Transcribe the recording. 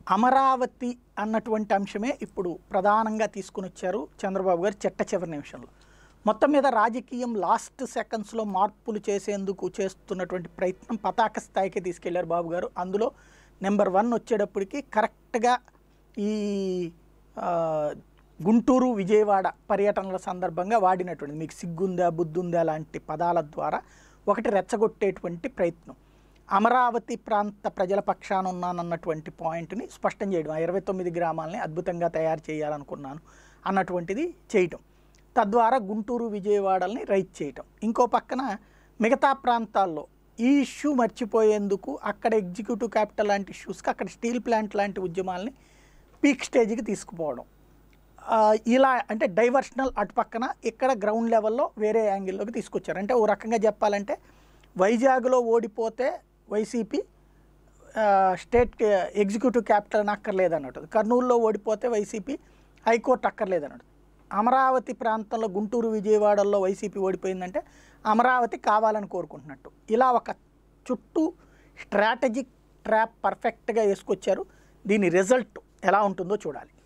అమరావతి అన్నటువంటి అంశమే ఇప్పుడు ప్రధానంగా తీసుకుని వచ్చారు చంద్రబాబు గారు చెట్ట చివరి నిమిషంలో మొత్తం మీద రాజకీయం లాస్ట్ సెకండ్స్లో మార్పులు చేసేందుకు చేస్తున్నటువంటి ప్రయత్నం పతాక స్థాయికి తీసుకెళ్లారు బాబు గారు అందులో నెంబర్ వన్ వచ్చేటప్పటికి కరెక్ట్గా ఈ ఆ, గుంటూరు విజయవాడ పర్యటనల సందర్భంగా వాడినటువంటి మీకు సిగ్గుందా బుద్ధుందా లాంటి పదాల ద్వారా ఒకటి రెచ్చగొట్టేటువంటి ప్రయత్నం అమరావతి ప్రాంత ప్రజల పక్షాన ఉన్నానన్నటువంటి పాయింట్ని స్పష్టం చేయడం ఆ ఇరవై తొమ్మిది గ్రామాలని అద్భుతంగా తయారు చేయాలనుకున్నాను అన్నటువంటిది చేయటం తద్వారా గుంటూరు విజయవాడల్ని రైట్ చేయటం ఇంకో పక్కన మిగతా ప్రాంతాల్లో ఈ ఇష్యూ మర్చిపోయేందుకు అక్కడ ఎగ్జిక్యూటివ్ క్యాపిటల్ లాంటి ఇష్యూస్కి అక్కడ స్టీల్ ప్లాంట్ లాంటి ఉద్యమాల్ని పీక్ స్టేజ్కి తీసుకుపోవడం ఆ, ఇలా అంటే డైవర్షనల్ అటు పక్కన ఇక్కడ గ్రౌండ్ లెవెల్లో వేరే యాంగిల్లోకి తీసుకొచ్చారు అంటే ఓ రకంగా చెప్పాలంటే వైజాగ్లో ఓడిపోతే వైసీపీ ఆ, స్టేట్ ఎగ్జిక్యూటివ్ క్యాపిటల్ అక్కర్లేదు అన్నట్టు కర్నూలులో ఓడిపోతే వైసీపీ హైకోర్టు అక్కర్లేదు అన్నట్టు అమరావతి ప్రాంతంలో గుంటూరు విజయవాడల్లో వైసీపీ ఓడిపోయిందంటే అమరావతి కావాలని కోరుకుంటున్నట్టు ఇలా ఒక చుట్టూ స్ట్రాటజిక్ ట్రాప్ పర్ఫెక్ట్గా వేసుకొచ్చారు దీని రిజల్ట్ ఎలా ఉంటుందో చూడాలి